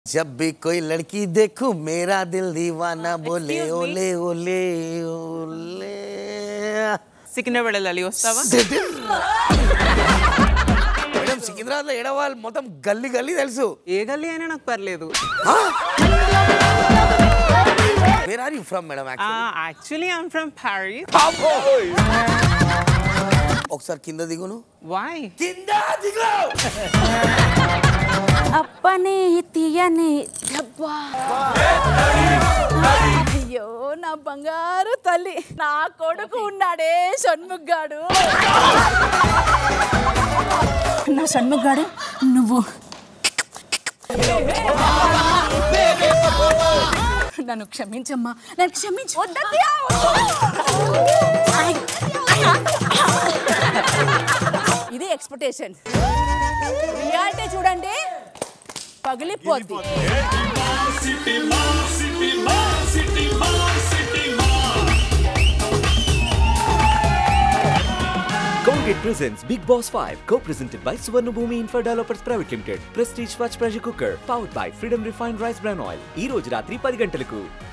जब भी कोई लड़की देखूं मेरा दिल दीवाना बोले Excuse me? ओले ओले ओले సికింద్రాబాద్ వెళ్ళాలి వస్తావా మేడం సికింద్రాబాద్ లో ఏడవాలి మొత్తం గల్లీ గల్లీ తెలుసు ఏ గల్లీ అయినా నాకు పర్లేదు where are you from madam actually I'm from Paris ఒకసారి కింద దిగును వై కింద దిగు అప్పని తీయని డబ్బా అయ్యో నా బంగారు తల్లి నా కొడుకు ఉన్నాడే షణ్ముగ్గాడు నా షణ్ముగ్గాడు నువ్వు నన్ను క్షమించమ్మా నన్ను క్షమించు వద్దయ్యా, వద్దు. ఇది ఎక్స్పెక్టేషన్ రియాలిటీ చూడండి పగిలిపోద్ది Colgate presents Big Boss 5, co-presented by Suvarnabhumi Infra Developers Private Limited. Prestige Swatch Pressure Cooker, powered by Freedom Refined Rice Bran Oil. ఈ రోజు రాత్రి పది గంటలకు